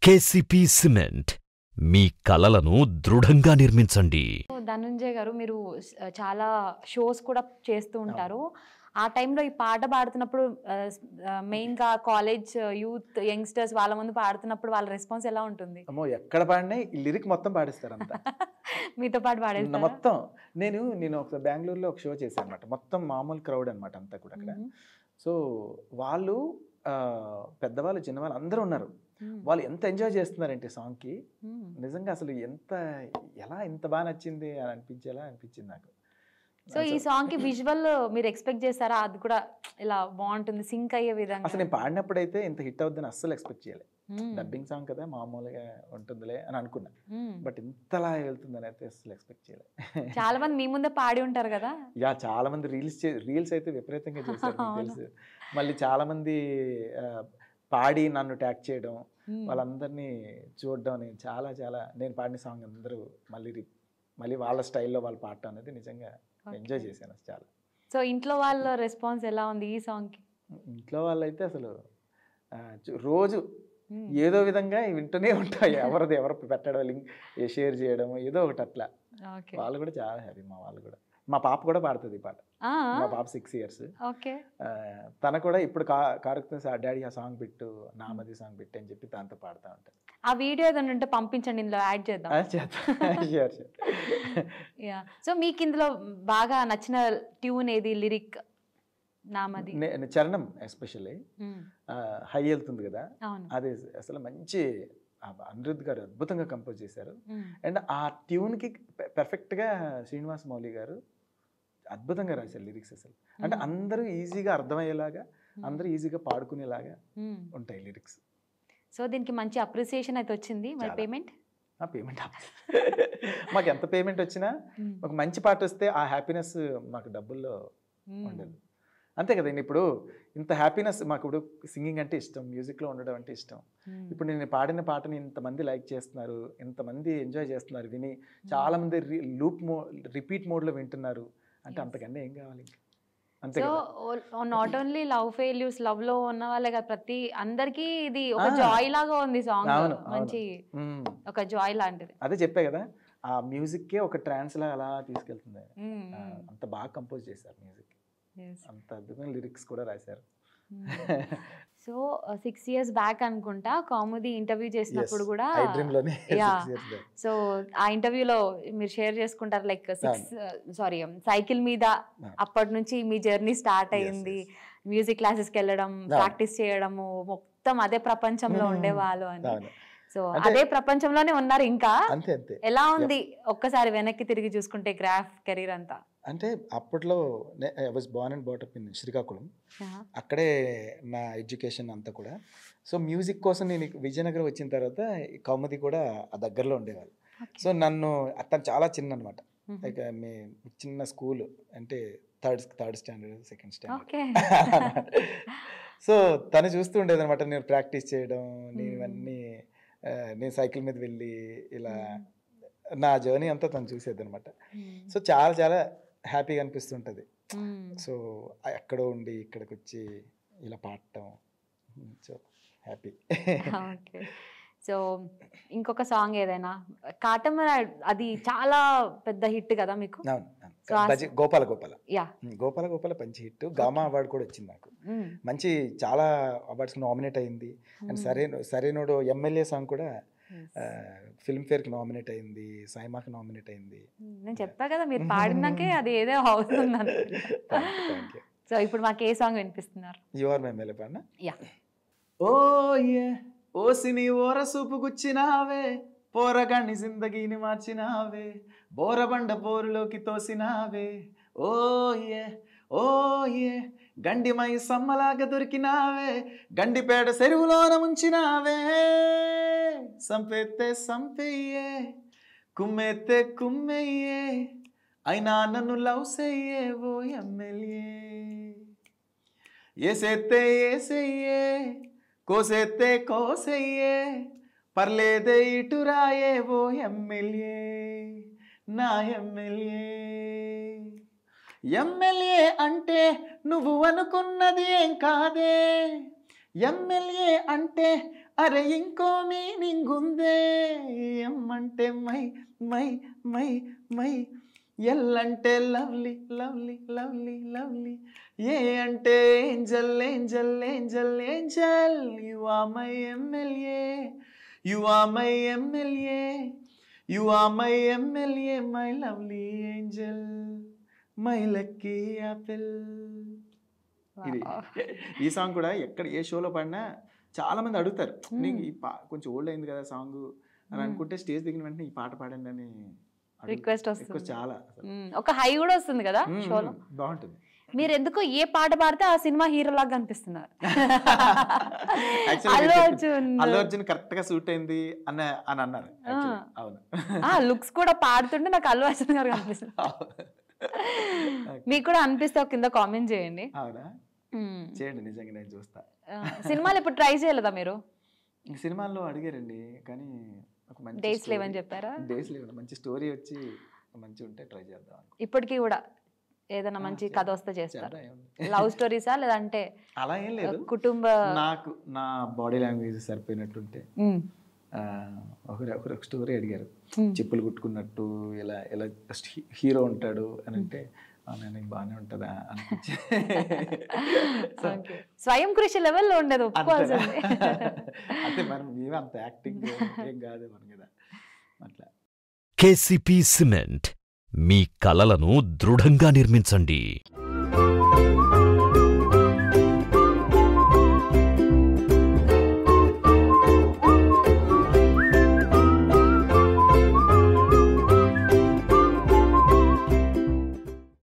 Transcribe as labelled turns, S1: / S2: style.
S1: KCP cement మీ కలలను దృఢంగా నిర్మించండి
S2: ధనుంజయ్ గారు మీరు స- చాలా షోస్ కూడా చేస్తూ ఉంటారు ఆ టైంలో ఈ పాట పాడుతున్నప్పుడు మెయిన్ గా కాలేజ్ యూత్ యంగ్స్టర్స్ వాళ్ళ ముందు పాడుతున్నప్పుడు వాళ్ళ రెస్పాన్స్ ఎలా ఉంటుంది
S3: అమ్మో ఎక్కడ పాడినా ఈ లిరిక్ మొత్తం పాడిస్తారు అంతా
S2: మీతో పాటు
S3: నా
S2: పాడేస్తారా
S3: మొత్తం నేను నేను ఒక బెంగళూరులో ఒక షో చేశాను అనమాట మొత్తం మామూలు క్రౌడ్ అనమాట అంతా కూడా అక్కడ
S2: మ్మ్.
S3: సో వాళ్ళు ఆ, పెద్దవాళ్ళు చిన్నవాళ్ళు అందరూ ఉన్నారు
S2: మ్మ్.
S3: వాళ్ళు ఎంత ఎంజాయ్ చేస్తున్నారంటే సాంగ్కి
S2: మ్మ్.
S3: నిజంగా అసలు ఎంత ఎలా ఇంత బాగా నచ్చింది అని అనిపించేలా అనిపించింది నాకు
S2: సో ఈ సాంగ్ కి విజువల్ మీరు ఎక్స్పెక్ట్ చేస్తారా అది కూడా ఇలా బాగుంటుంది సింక్ అయ్యే విధంగా
S3: అసలు నేను పాడినప్పుడైతే ఇంత హిట్ అవుద్దని అస్సలు ఎక్స్పెక్ట్ చేయలే
S2: మ్మ్.
S3: డబ్బింగ్ సాంగ్ కదా మామూలుగా ఉంటుందిలే అని అనుకున్నా
S2: మ్మ్.
S3: బట్ ఇంతలా వెళ్తుందని అయితే అసలు ఎక్స్పెక్ట్ చేయలే
S2: చాలా మంది మీ ముందే పాడి ఉంటారు కదా
S3: యా చాలా మంది రీల్స్ రీల్స్ అయితే విపరీతంగా చేశారు మీకు
S2: అవును.
S3: తెలుసు మళ్ళీ చాలా మంది ఆ, పాడి నన్ను ట్యాగ్ చేయడం
S2: మ్మ్.
S3: వాళ్ళందరినీ చూడడం నేను చాలా చాలా నేను పాడిన సాంగ్ అందరూ మళ్ళీ రి- మళ్ళీ వాళ్ళ స్టైల్లో వాళ్ళు పాడటం అనేది నిజంగా ఎంజాయ్
S2: Okay.
S3: చేశాను చాలా
S2: సో ఇంట్లో వాళ్ళ రెస్పాన్స్ ఎలా ఉంది ఈ సాంగ్ కి
S3: ఇంట్లో వాళ్ళైతే అసలు ఆ, చు- రోజు
S2: మ్మ్.
S3: ఏదో విధంగా వింటూనే ఉంటాయి ఎవరిది ఎవరు పెట్టడం లింక్ షేర్ చేయడం ఏదో ఒకటి అట్లా
S2: ఓకే
S3: వాళ్ళు కూడా చాలా హ్యాపీ మా వాళ్ళు కూడా మా పాప కూడా పాడుతుంది ఈ పాట
S2: ఆ,
S3: మా పాప సిక్స్ ఇయర్స్
S2: ఓకే
S3: తన కూడా ఇప్పుడు కా కారుతో డాడీ ఆ సాంగ్ పెట్టు నామది సాంగ్ పెట్టు అని చెప్పి తనతో పాడుతూ ఉంటాను
S2: ఆ వీడియో ఏదైనా ఉంటే పంపించండి ఇందులో యాడ్ చేద్దాం
S3: షూర్ షూర్
S2: యా సో మీకు ఇందులో బాగా నచ్చిన ట్యూన్ ఏది లిరిక్ నామది
S3: చరణం ఎస్పెషల్లీ
S2: మ్మ్.
S3: హై వెళ్తుంది కదా
S2: అవును
S3: అది అసలు మంచి ఆ అనిరుద్ధ్ గారు అద్భుతంగా కంపోజ్ చేశారు
S2: మ్మ్.
S3: అండ్ ఆ ట్యూన్కి పెర్ఫెక్ట్గా శ్రీనివాస్ మౌలి గారు అద్భుతంగా రాశారు లిరిక్స్ అసలు అంటే
S2: మ్మ్.
S3: అందరూ ఈజీగా అర్థమయ్యేలాగా
S2: మ్మ్.
S3: అందరూ ఈజీగా పాడుకునేలాగా
S2: మ్మ్.
S3: ఉంటాయి లిరిక్స్
S2: సో దీనికి మంచి అప్రిసియేషన్ అయితే వచ్చింది మరి
S3: చాలా.
S2: పేమెంట్
S3: ఆ పేమెంట్ మాకు ఎంత పేమెంట్ వచ్చినా ఒక మంచి పాట వస్తే ఆ హ్యాపీనెస్ మాకు డబ్బుల్లో ఉండదు అంతే కదండి ఇప్పుడు ఇంత హ్యాపీనెస్ మాకు ఇప్పుడు సింగింగ్ అంటే ఇష్టం మ్యూజిక్లో ఉండడం అంటే ఇష్టం ఇప్పుడు నేను పాడిన పాటని ఇంతమంది లైక్ చేస్తున్నారు ఇంతమంది ఎంజాయ్ చేస్తున్నారు విని చాలా మంది లూప్ మో రిపీట్ మోడ్లో వింటున్నారు అంటే
S2: Yes.
S3: అంతకన్నా ఏం కావాలి ఇంకా అంతే
S2: సో
S3: కదా
S2: not only love failures love లో ఉన్న వాళ్ళే కదా ప్రతి అందరికీ ఇది ఒక
S3: ఆ.
S2: జాయ్ లాగా ఉంది సాంగ్
S3: అవును, అవును.
S2: మంచి
S3: మ్మ్.
S2: ఒక జాయ్ లాంటిది
S3: అదే చెప్పే కదా ఆ మ్యూజిక్కే ఒక ట్రాన్స్ లా అలా తీసుకెళ్తుంది
S2: మ్మ్,
S3: ఆ,
S2: మ్మ్.
S3: అంత బాగా కంపోజ్ చేశారు మ్యూజిక్
S2: Yes.
S3: అంత అద్భుతమైన లిరిక్స్ కూడా రాశారు
S2: సో సిక్స్ ఇయర్స్ బ్యాక్ అనుకుంటా కామెడీ ఇంటర్వ్యూ చేసినప్పుడు కూడా
S3: ఐ డ్రీమ్ లోనే
S2: Yeah.
S3: six years back.
S2: So ఆ ఇంటర్వ్యూలో మీరు షేర్ చేసుకుంటారు లైక్ సిక్స్ సారీ సైకిల్ మీద
S3: Yeah.
S2: అప్పటి నుంచి మీ జర్నీ స్టార్ట్
S3: Yes,
S2: అయ్యింది
S3: yes.
S2: మ్యూజిక్ క్లాసెస్కి వెళ్ళడం ప్రాక్టీస్ చేయడము మొత్తం అదే ప్రపంచంలో
S3: Hmm.
S2: ఉండేవాళ్ళు అని
S3: అవును.
S2: సో
S3: అంటే-
S2: అదే ప్రపంచంలోనే ఉన్నారు ఇంకా
S3: అంతే అంతే
S2: ఎలా ఉంది ఒక్కసారి వెనక్కి తిరిగి చూసుకుంటే గ్రాఫ్ కెరీర్ అంతా
S3: అంటే అప్పట్లో I was born and brought up in Srikakulam అక్కడే నా ఎడ్యుకేషన్ అంతా కూడా సో మ్యూజిక్ కోసం నేను ఇక విజయనగరం వచ్చిన తర్వాత ఈ కౌముది కూడా ఆ దగ్గరలో ఉండేవాళ్ళు సో నన్ను అతను చాలా చిన్న అనమాట లైక్ మీ చిన్న స్కూల్ అంటే third third standard second standard
S2: okay
S3: so తను చూస్తూ ఉండేది అనమాట నేను ప్రాక్టీస్ చేయడం నేను
S2: Hmm.
S3: ఇవన్నీ ఆ, నేను సైకిల్ మీద వెళ్ళి ఇలా నా జర్నీ అంతా తను చూసేది అనమాట సో చాలా చాలా హ్యాపీగా అనిపిస్తుంటుంది సో ఎక్కడో ఉండి ఇక్కడికి వచ్చి ఇలా పాడటం సో హ్యాపీ
S2: ఓకే సో ఇంకొక సాంగ్ ఏదైనా కాటమర అది చాలా పెద్ద హిట్ కదా మీకు So, ఆ-
S3: గోపాల గోపాల
S2: యా
S3: ఉమ్, గోపాల గోపాల మంచి హిట్ గామా అవార్డు కూడా వచ్చింది నాకు మంచి చాలా అవార్డ్స్ నామినేట్ అయింది అండ్ సరే సరైనోడు ఎమ్మెల్యే సాంగ్ కూడా ఫిల్మ్ఫేర్కి నామినేట్ అయింది సైమాకి నామినేట్ అయింది
S2: నేను చెప్పా కదా మీరు పాడినాకే అది ఏదో అవుతుందని
S3: థ్యాంక్ యూ
S2: సో ఇప్పుడు మాకు ఏ సాంగ్ వినిపిస్తున్నారు
S3: యు ఆర్ మై మెలపాడిన
S2: యా
S3: ఓ ఏ ఓసిని ఓర సూపు గుచ్చినావే పోరగాన్ని జిందగీని మార్చినావే బోరబండ బోరులోకి తోసినావే ఓ ఏ ఓ ఏ గండిమై సమ్మలాగా దొరికినావే గండిపేట చెరువులోన ముంచినావే సంపెత్తే సంపెయ్యే కుమ్మెత్తే కుమ్మెయ్యే అయినా నన్ను లవ్ సెయ్యే ఓ ఎమ్మెల్యే ఏసేత్తే ఏసెయ్యే కోసేత్తే కోసెయ్యే పర్లేదే ఇటురాయే ఓ ఎమ్మెల్యే నా ఎమ్మెల్యే ఎమ్మెల్యే అంటే నువ్వు అనుకున్నది ఏం కాదే ఎమ్మెల్యే అంటే అరే ఇంకో మీనింగ్ ఉందే ఎం అంటే my my my my L అంటే lovely lovely lovely lovely A అంటే angel angel angel angel you are my MLA you are my MLA you are my MLA my lovely angel my lucky apple ఇది ఈ song కూడా ఎక్కడ ఏ షోలో పాడినా చాలా మంది అడుగుతారు నీకు ఈ పా కొంచెం ఓల్డ్ అయింది కదా సాంగ్ అని
S2: Hmm.
S3: అనుకుంటే స్టేజ్ దిగిన వెంటనే ఈ పాట పాడండి అని అడుగు-
S2: రిక్వెస్ట్
S3: రిక్వెస్ట్
S2: వస్తుంది
S3: చాలా అసలు.
S2: మ్మ్. ఒక హై కూడా వస్తుంది కదా
S3: Hmm,
S2: షోలో
S3: hmm, బాగుంటుంది
S2: మీరు ఎందుకు ఏ పాట పాడితే ఆ సినిమా హీరో లాగా కనిపిస్తున్నారు
S3: Actually
S2: అల్లు
S3: మీరు
S2: అర్జున్
S3: అల్లు అర్జున్ కరెక్ట్ గా సూట్ అయింది అన్న అని అన్నారు actually. అవును
S2: ఆ లుక్స్ కూడా పాడుతుంటే నాకు అల్లు అర్జున్ గారు కనిపిస్తుంది మీకు కూడా అనిపిస్తే ఒక కింద కామెంట్ చేయండి
S3: అవునా
S2: మ్మ్.
S3: చేయండి నిజంగా నేను చూస్తా
S2: ఆ, సినిమాలు ఇప్పుడు ట్రై చేయలేదా మీరు
S3: ఈ సినిమాల్లో అడిగారండి కానీ ఒక మంచి
S2: డేస్ లేవని చెప్పారా
S3: డేస్ లేవు మంచి స్టోరీ వచ్చి మంచి ఉంటే ట్రై చేద్దాం అనుకో.
S2: ఇప్పటికీ కూడా ఏదైనా
S3: ఆ,
S2: మంచి
S3: చేద్దాం.
S2: కథ వస్తే చేస్తారు
S3: చేద్దాం, ఏముంది.
S2: లవ్ స్టోరీసా లేదంటే
S3: అలా ఏం లేదు
S2: కుటుంబ
S3: నాకు నా బాడీ లాంగ్వేజ్ సరిపోయినట్టుంటే
S2: మ్మ్.
S3: ఆ, ఒకరు ఒకరు ఒక స్టోరీ అడిగారు
S2: మ్మ్.
S3: చెప్పులు కుట్టుకున్నట్టు ఇలా ఇలా హీరో ఉంటాడు అని అంటే "ఆ, నేను బాగానే ఉంటుందా అనిపించి So,
S2: Okay. స్వయం కృషి లెవెల్లో ఉండదు ఒప్పుకోవాల్సింది
S3: అంటే మరి మేమే అంత యాక్టింగ్ ఏం కాదు మన కదా అట్లా
S1: కేసీపీ సిమెంట్ మీ కలలను దృఢంగా నిర్మించండి